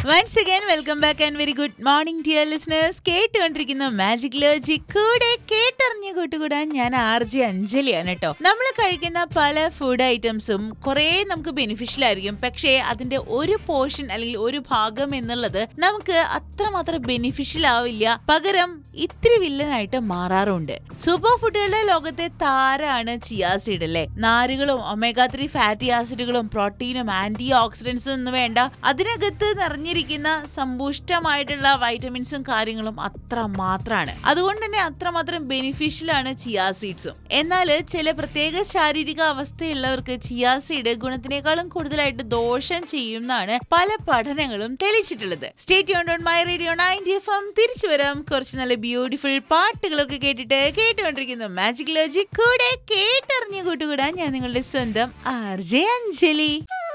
once again welcome back and very good morning dear listeners കേട്ടുകൊണ്ടിരിക്കുന്ന magic ലോജി കൂടെ കേട്ടറിഞ്ഞ് കൂട്ടുകൂടാൻ ഞാൻ ആർ ജെ അഞ്ജലിയാണ് കേട്ടോ നമ്മൾ കഴിക്കുന്ന പല ഫുഡ് ഐറ്റംസും കുറേ നമുക്ക് ബെനിഫിഷ്യൽ ആയിരിക്കും പക്ഷേ അതിന്റെ ഒരു പോർഷൻ അല്ലെങ്കിൽ ഒരു ഭാഗം എന്നുള്ളത് നമുക്ക് അത്രമാത്രം ബെനിഫിഷ്യൽ ആവില്ല പകരം ഇത്തിരി വില്ലനായിട്ട് മാറാറുണ്ട് സൂപ്പർ ഫുഡുകളുടെ ലോകത്തെ താരാണ് ചിയാസീഡ് അല്ലേ നാരുകളും ഒമേഗ ത്രീ ഫാറ്റി ആസിഡുകളും പ്രോട്ടീനും ആന്റി ഓക്സിഡൻസും എന്ന് വേണ്ട അതിനകത്ത് നിറഞ്ഞിരിക്കുന്ന സമ്പുഷ്ടമായിട്ടുള്ള വൈറ്റമിൻസും കാര്യങ്ങളും അത്ര മാത്രമാണ് അതുകൊണ്ട് തന്നെ അത്രമാത്രം ബെനിഫിഷ്യൽ ആണ് ചിയാ സീഡ്സും എന്നാൽ ചില പ്രത്യേക ശാരീരിക അവസ്ഥയുള്ളവർക്ക് ചിയാ സീഡ് ഗുണത്തിനേക്കാളും കൂടുതലായിട്ട് ദോഷം ചെയ്യുമെന്നാണ് പല പഠനങ്ങളും തെളിയിച്ചിട്ടുള്ളത് state on my radio ninety F M തിരിച്ചു വരാം കുറച്ച് നല്ല ബ്യൂട്ടിഫുൾ പാട്ടുകളൊക്കെ കേട്ടിട്ട് കേട്ടുകൊണ്ടിരിക്കുന്നു മാജിക് ലോജി കൂടെ കേട്ടറിഞ്ഞു കൂട്ടുകൂടാൻ ഞാൻ നിങ്ങളുടെ സ്വന്തം ആർ ജെ അഞ്ജലി